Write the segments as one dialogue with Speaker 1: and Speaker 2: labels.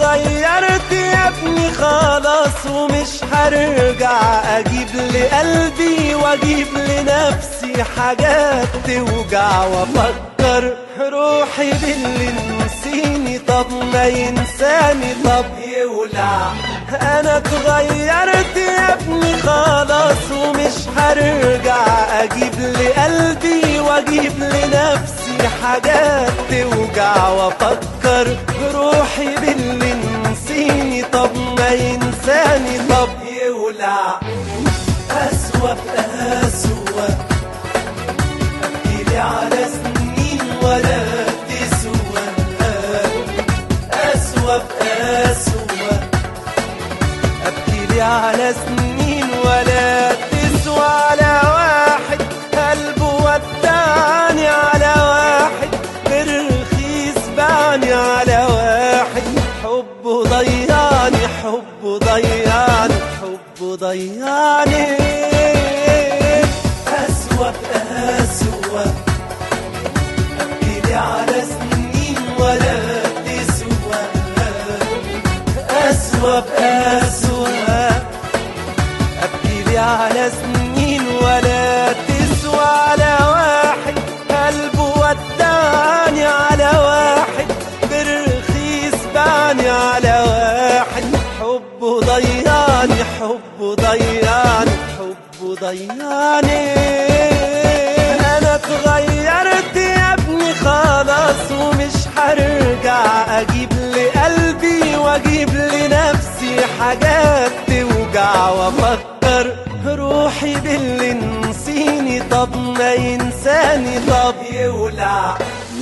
Speaker 1: اتغيرت يا ابني خلاص ومش هرجع اجيب لقلبي واجيب لنفسي حاجات توجع وافكر روحي باللي نسيني طب ما ينساني طب يولع انا اتغيرت يا ابني خلاص ومش هرجع اجيب لقلبي واجيب لنفسي حاجات توجع وافكر روحي باللي نسيني طب ما ينساني طب يولع اسوأ اسوأ ابكيلي على سنين ولا تسوى اسوأ اسوأ ابكيلي على سنين ولا تسوى على واحد قلبه ودعني على واحد برخيص بعني على واحد حبه ضيعني حبه ضيعني حبه ضيعني أسوأ أسوأ أبكيلي على سنين ولا تسوى أسوأ أسوأ أبكيلي على سنين ولا تسوى على واحد قلبه ودعني على واحد برخيص بعني على واحد حبه ضيعني حبه ضيعني حبه ضيعني أنا اتغيرت يا ابني خلاص ومش هرجع أجيب لقلبي وأجيب لنفسي حاجات توجع وأفكر روحي باللي نسيني طب ما ينساني طب يولع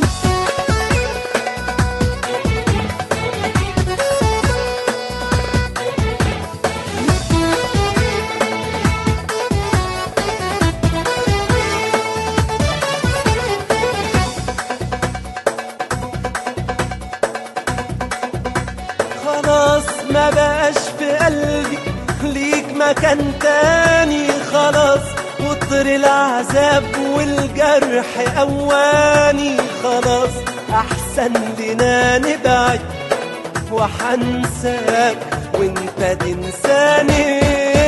Speaker 1: خلاص ما بقاش في قلبي ليك مكان تاني خلاص كتر العذاب والجرح اواني خلاص احسن لنا نبعد وحنساك وانت تنساني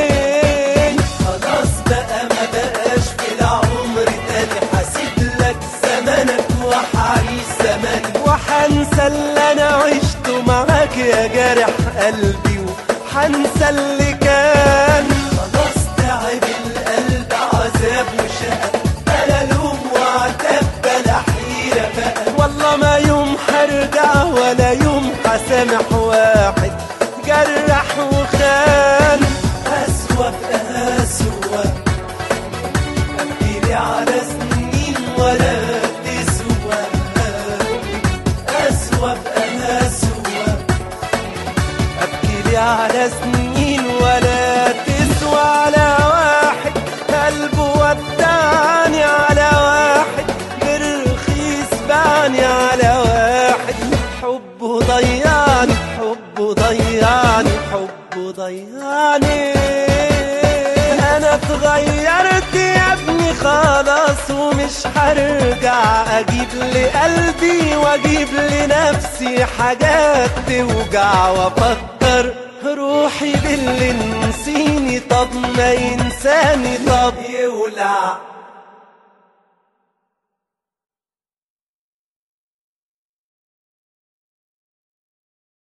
Speaker 1: خلاص بقى ما بقاش في العمر تاني حاسب لك زمانك وحعيش زماني وحنسى اللي انا عشته معاك يا جارح قلبي وحنسى اللي كان خلاص تعب القلب عذاب وشقى بلا لوم وعتاب بلا حيرة بقى والله ما يوم هرجع ولا يوم هسامح واحد جرح وخان أسوأ أسوأ أبكيلي على سنين ولا تسوى أسوأ أسوأ أبكيلي على سنين ولا تسوى على واحد قلبه ودعني على واحد برخيص بعني على واحد حبه ضيعني حبه ضيعني حبه ضيعني انا اتغيرت يا ابني خلاص ومش هرجع اجيب لقلبي واجيب لنفسي حاجات توجع وافكر روحي باللي نسيني طب ما ينساني طب يولع